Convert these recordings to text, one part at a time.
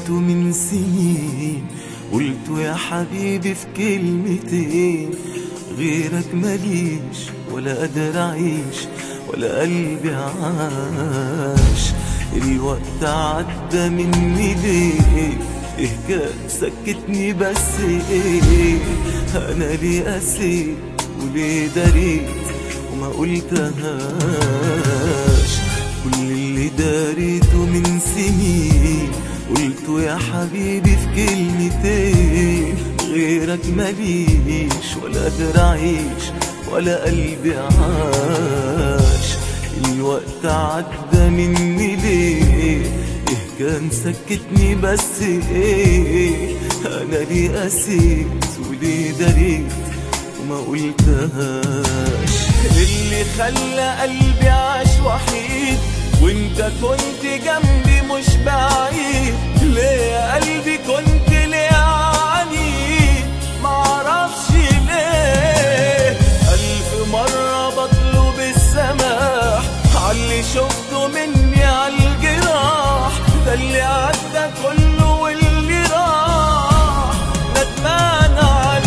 داريته من سنين قلت يا حبيبي في كلمتين غيرك ماليش ولا قادر اعيش ولا قلبي عاش الوقت عدى مني ليه ايه كان سكتني بس ايه انا ليه قسيت وليه داريت وما قلتهاش كل اللي داريته من سنين قلت يا حبيبي في كلمتين غيرك ماليش ولا قادر اعيش ولا قلبي عاش الوقت عدى مني ليه ايه كان سكتني بس ايه انا ليه قسيت وليه دريت وما قلتهاش اللي خلى قلبي عاش وحيد وانت كنت جنبي مش بعيد ليه يا قلبي كنت ليه عنيد معرفش ليه ألف مرة بطلب السماح عاللي شفته مني عالجراح ده اللي عدى كله واللي راح ندمان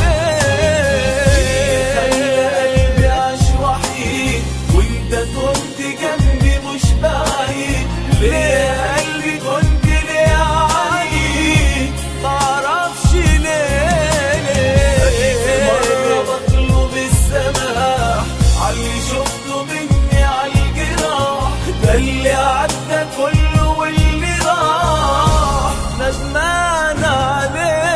عليه خلى قلبي عاش وحيد وانت كنت جنبي مش بعيد ليه يا قلبي كنت ليه عنيد معرفش ليه ليه مرة بطلب السماح عاللي شفته مني عالجراح ده اللي عدى كله واللي راح ندمان عليه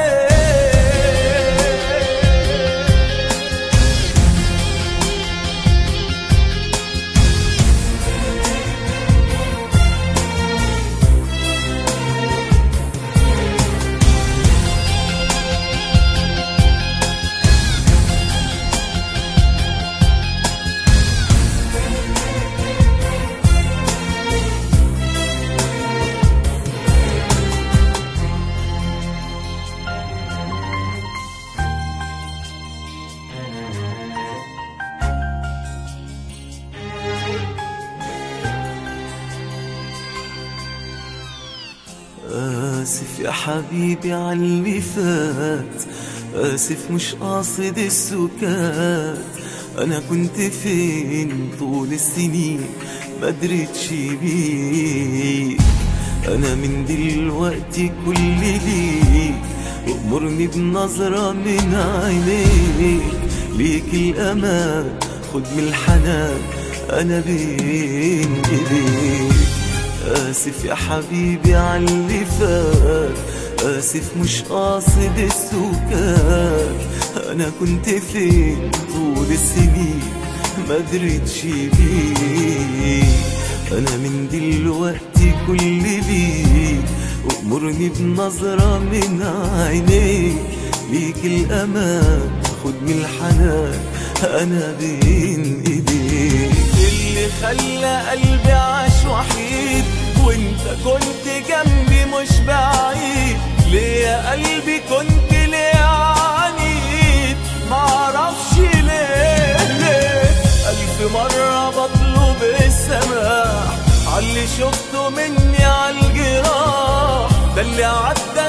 آسف يا حبيبي على اللي فات آسف مش قاصد السكات أنا كنت فين طول السنين ما دريتش بيك أنا من دلوقتي كل ليك أمرني بنظرة من عينيك ليك الأمان خد من الحنان أنا بين إيديك آسف يا حبيبي على اللي فات آسف مش قاصد السكات أنا كنت فين طول السنين ما دريتش بيك أنا من دلوقتي كل ليك أمرني بنظرة من عينيك ليك الأمان خد من الحنان أنا بين إيديك اللي خلى قلبي عاش وحيد وانت كنت جنبي مش بعيد ليه يا قلبي كنت ليه عنيد معرفش ليه ليه ألف مرة بطلب السماح عاللي شفته مني عالجراح ده اللي عدى